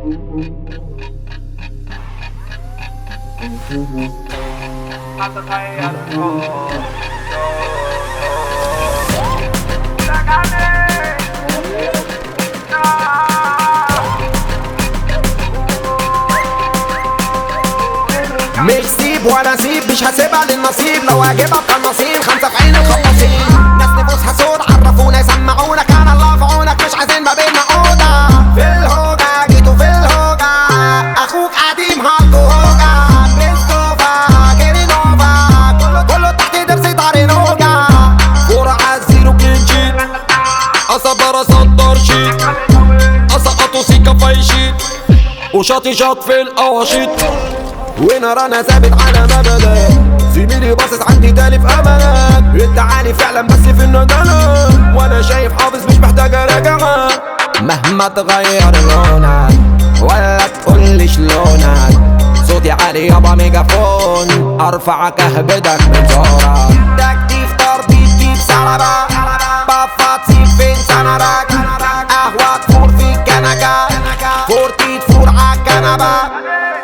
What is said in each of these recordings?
مش سيب ولا سيب مش هسيبها للنصيب لو هجيبها بقناصين خمسة في عين الخطاصين ناس نفوسها سود عرفونا يسمعونا كان الله في عونك مش عايزين ما بينا أوضة في الهوجة جيتوا في الهوجة أخوك قديم هالكو هوجة بيستوفا جيري نوفا كله كله تحت درسي طاري نوجة كورة عالزيرو كلينشيت أصبر أصدر شيت أسقطوا سيكا فايشيت وشاطي شاط في القواشيط ونرى انا ثابت على مبدا زميلي باصص عندي تاني في املك انت عالي فعلا بس في الندلة وانا شايف حافظ مش محتاج راجعة مهما تغير لونك ولا تقولش لونك صوتي عالي يابا ميجافون ارفعك اهبدك من زورك تكتيف تربيط جيب سلبة بفات سيب فين سندك قهوة تفور في الكنكة فورتي تفور عالكنبة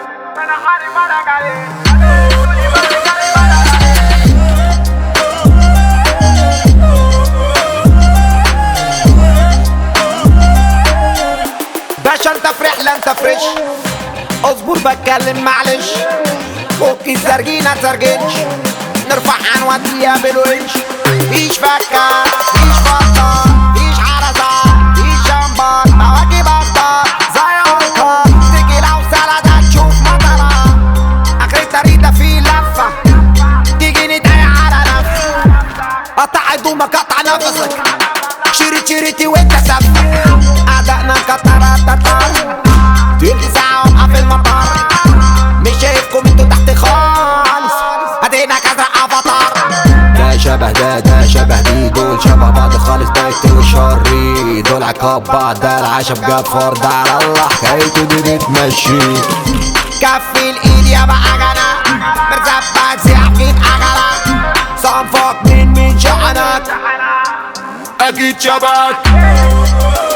باشا انت في رحلة انت فريش اصبر بتكلم معلش فك الزرجينة ترجنش نرفع عنواتيها بالونش فيش فكة فيش بطة فيش عرسة فيش جنبر مواكب اكتر زي هالكا تيجي لو سلطة تشوف مطرة اخرتها ريدة في لفة تيجي نتضايق على نفسي قطع هدومك قطع نفسك شريت شريتي وانت سف اعدائنا كترة تتر تلت ساعة وابقى في المطار مش شايفكم انتوا تحت خالص هدينا كذا افاتار ده شبه ده ده شبه دي دول شبه بعض خالص ده يكتب شري دول عقاب بعض ده العشب جاب فرد على الله حكايته دي بتمشي كفي الايد يا بقى جنى مرزبك سيح فيك عجلك صنفك من مين شحنك اكيد شبك